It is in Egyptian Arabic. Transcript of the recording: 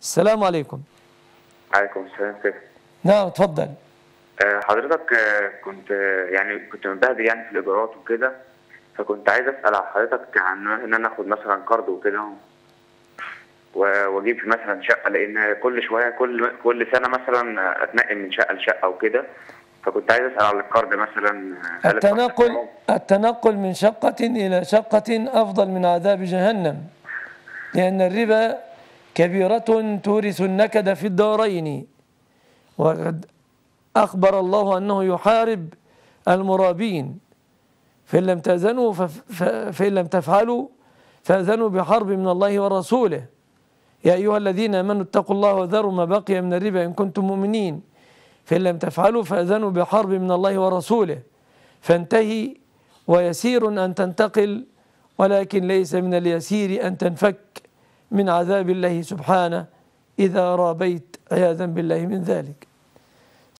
السلام عليكم عليكم السلام كيف نعم اتفضل آه، حضرتك آه، كنت آه، يعني كنت مبهدل يعني في الايجارات وكده فكنت عايز اسال على حضرتك عن ان انا اخد مثلا قرض وكده و- واجيب في مثلا شقه لان كل شويه كل كل سنه مثلا اتنقل من شقه لشقه وكده فكنت عايز اسال على القرض مثلا هل التنقل التنقل من شقة إلى شقة أفضل من عذاب جهنم لأن الربا كبيرة تورث النكد في الدارين وقد أخبر الله أنه يحارب المرابين فإن لم تأذنوا فف- ف- فإن لم تفعلوا فأذنوا بحرب من الله ورسوله يا أيها الذين آمنوا اتقوا الله وذروا ما بقي من الربا إن كنتم مؤمنين فإن لم تفعلوا فأذنوا بحرب من الله ورسوله فانتهي ويسير أن تنتقل ولكن ليس من اليسير أن تنفك من عذاب الله سبحانه إذا رابيت عياذا بالله من ذلك